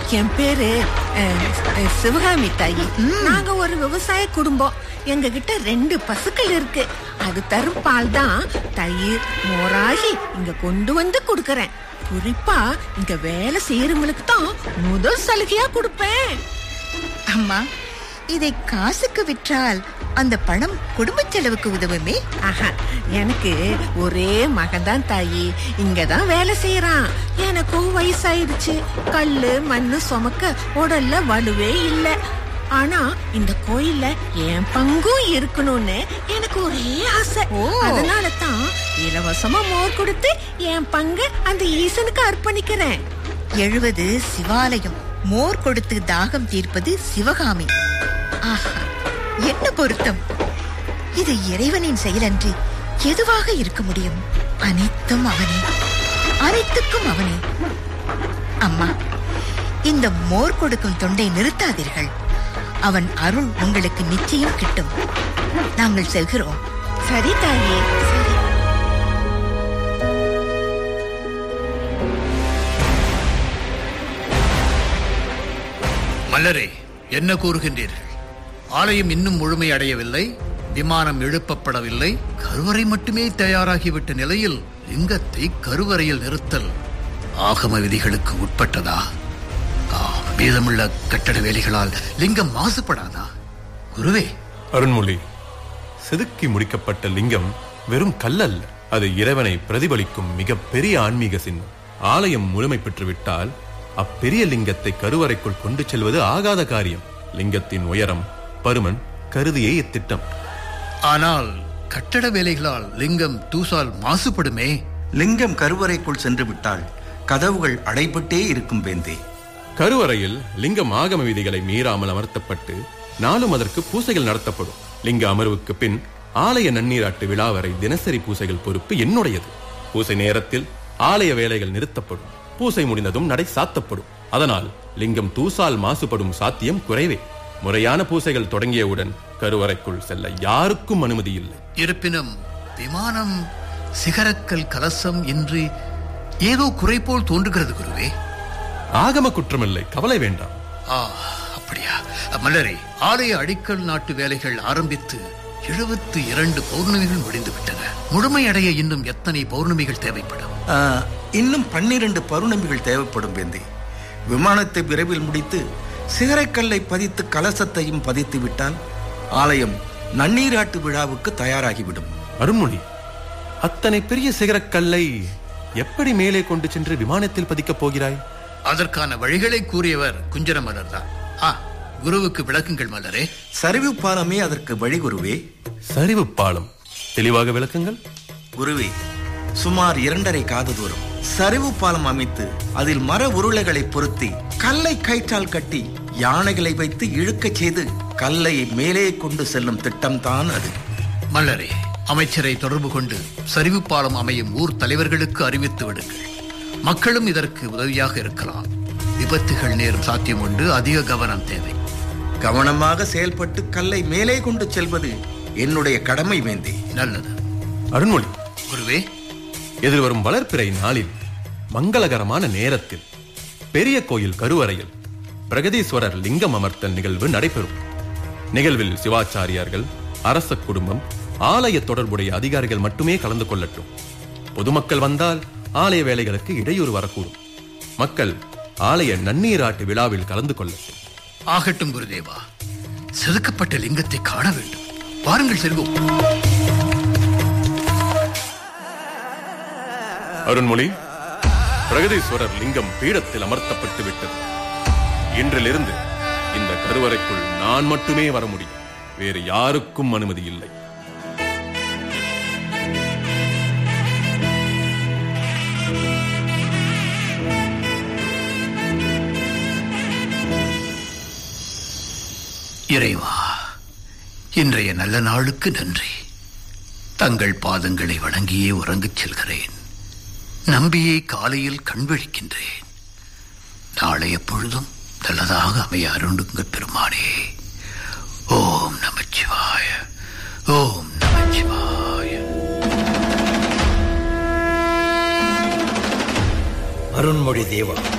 என் பேரு அஹ், அஹ், சிவகாமி தாயி நாங்க ஒரு விவசாய குடும்பம் எங்க கிட்ட ரெண்டு பசுக்கள் இருக்கு அது தரும் பால் தான் தயிர் மோராகி இங்க கொண்டு வந்து கொடுக்கறேன் குறிப்பா இங்க வேலை செய்யறவங்களுக்கு தான் முதல் சலுகையா கொடுப்பேன் அம்மா இதை காசுக்கு விற்றால் அந்த பணம் குடும்ப செலவுக்கு உதவுமே ஆஹா எனக்கு ஒரே மகன்தான் தாயி இங்கதான் வேலை செய்யறான் எனக்கும் வயசாயிடுச்சு கல்லு மண்ணு சுமக்க உடல்ல வலுவே இல்ல ஆனா இந்த கோயில்ல என் பங்கும் இருக்கணும்னு எனக்கு ஒரே ஆசை ஓ. அதனால தான் இலவசமா மோர் கொடுத்து என் பங்கு அந்த ஈசனுக்கு அர்ப்பணிக்கிறேன் எழுவது சிவாலயம் மோர் கொடுத்து தாகம் தீர்ப்பது சிவகாமி ஆஹா என்ன பொருத்தம் இது இறைவனின் செயலன்றி எதுவாக இருக்க முடியும் அனைத்தும் அவனே அனைத்துக்கும் அவனே அம்மா இந்த மோர் கொடுக்கும் தொண்டை நிறுத்தாதீர்கள் அவன் அருள் உங்களுக்கு நிச்சயம் கிட்டும் நாங்கள் செல்கிறோம் சரி தாயி சரி மலரே என்ன கூறுகின்றீர்கள் ஆலயம் இன்னும் முழுமை அடையவில்லை விமானம் எழுப்பப்படவில்லை கருவறை மட்டுமே தயாராகிவிட்ட நிலையில் லிங்கத்தை கருவறையில் நிறுத்தல் ஆகம விதிகளுக்கு உட்பட்டதா ஆ, மீதமுள்ள கட்டட வேலைகளால் லிங்கம் மாசுபடாதா குருவே அருண்மொழி செதுக்கி முடிக்கப்பட்ட லிங்கம் வெறும் கல்லல்ல அது இறைவனை பிரதிபலிக்கும் மிகப்பெரிய ஆன்மீக சின்னம் ஆலயம் முழுமை பெற்றுவிட்டால் அப்பெரிய லிங்கத்தை கருவறைக்குள் கொண்டு செல்வது ஆகாத காரியம் லிங்கத்தின் உயரம் பருமன் கருதியே இத்திட்டம் ஆனால் கட்டட வேலைகளால் லிங்கம் தூசால் மாசுபடுமே லிங்கம் கருவறைக்குள் சென்று விட்டால் கதவுகள் அடைபட்டே இருக்கும் வேந்தே கருவறையில் லிங்கம் ஆகம விதிகளை மீறாமல் அமர்த்தப்பட்டு நாளும் அதற்கு பூசைகள் நடத்தப்படும் லிங்க அமர்வுக்கு பின் ஆலய நன்னீராட்டு விழா வரை தினசரி பூசைகள் பொறுப்பு என்னுடையது பூசை நேரத்தில் ஆலய வேலைகள் நிறுத்தப்படும் பூசை முடிந்ததும் நடை சாத்தப்படும் அதனால் லிங்கம் தூசால் மாசுபடும் சாத்தியம் குறைவே முறையான பூசைகள் தொடங்கியவுடன் கருவறைக்குள் செல்ல யாருக்கும் அனுமதி இல்லை இருப்பினும் விமானம் சிகரக்கல் கலசம் என்று ஏதோ குறை போல் தோன்றுகிறது குருவே ஆகம குற்றமில்லை கவலை வேண்டாம் ஆ அப்படியா மலரே ஆலய அடிக்கல் நாட்டு வேலைகள் ஆரம்பித்து எழுபத்து இரண்டு பௌர்ணமிகள் முடிந்துவிட்டன முழுமையடைய இன்னும் எத்தனை பௌர்ணமிகள் தேவைப்படும் ஆ, இன்னும் பன்னிரண்டு பௌர்ணமிகள் தேவைப்படும் வேந்தே விமானத்தை விரைவில் முடித்து சிகரக்கல்லை பதித்து கலசத்தையும் பதித்து விட்டால் ஆலயம் நன்னீராட்டு விழாவுக்கு தயாராகிவிடும் அருண்மொழி அத்தனை பெரிய சிகரக்கல்லை எப்படி மேலே கொண்டு சென்று விமானத்தில் பதிக்கப் போகிறாய் அதற்கான வழிகளை கூறியவர் குஞ்சர மலர் தான் ஆ குருவுக்கு விளக்குங்கள் மலரே சரிவு பாலமே அதற்கு வழிகுருவே சரிவு பாலம் தெளிவாக விளக்குங்கள் குருவே சுமார் இரண்டரை காத தூரம் சரிவு பாலம் அமைத்து அதில் மர உருளைகளை பொருத்தி கல்லை கயிற்றால் கட்டி யானைகளை வைத்து இழுக்கச் செய்து கல்லை மேலே கொண்டு செல்லும் திட்டம்தான் அது மலரே அமைச்சரை தொடர்பு கொண்டு சரிவு பாலம் அமையும் ஊர் தலைவர்களுக்கு அறிவித்து விடுங்கள் மக்களும் இதற்கு உதவியாக இருக்கலாம் விபத்துகள் நேரும் சாத்தியம் உண்டு அதிக கவனம் தேவை கவனமாக செயல்பட்டு கல்லை மேலே கொண்டு செல்வது என்னுடைய கடமை வேந்தே நல்லது அருண்மொழி குருவே எதிர்வரும் வளர்ப்பிறை நாளில் மங்களகரமான நேரத்தில் பெரிய கோயில் கருவறையில் பிரகதீஸ்வரர் லிங்கம் அமர்த்தல் நிகழ்வு நடைபெறும் நிகழ்வில் சிவாச்சாரியார்கள் அரச குடும்பம் ஆலய தொடர்புடைய அதிகாரிகள் மட்டுமே கலந்து கொள்ளட்டும் பொதுமக்கள் வந்தால் ஆலய வேலைகளுக்கு இடையூறு வரக்கூடும் மக்கள் ஆலய நன்னீராட்டு விழாவில் கலந்து கொள்ளட்டும் ஆகட்டும் குருதேவா செதுக்கப்பட்ட லிங்கத்தை காண வேண்டும் வாருங்கள் செல்வோம் அருண்மொழி பிரகதீஸ்வரர் லிங்கம் பீடத்தில் அமர்த்தப்பட்டு விட்டது இன்றிலிருந்து இந்த கருவறைக்குள் நான் மட்டுமே வர முடியும் வேறு யாருக்கும் அனுமதி இல்லை இறைவா இன்றைய நல்ல நாளுக்கு நன்றி தங்கள் பாதங்களை வணங்கியே உறங்கச் செல்கிறேன் நம்பியை காலையில் கண்விழிக்கின்றேன் நாளைய பொழுதும் நல்லதாக அமைய அருண்டுங்க பெருமானே ஓம் நமச்சிவாய ஓம் நமச்சிவாய அருண்மொழி தேவா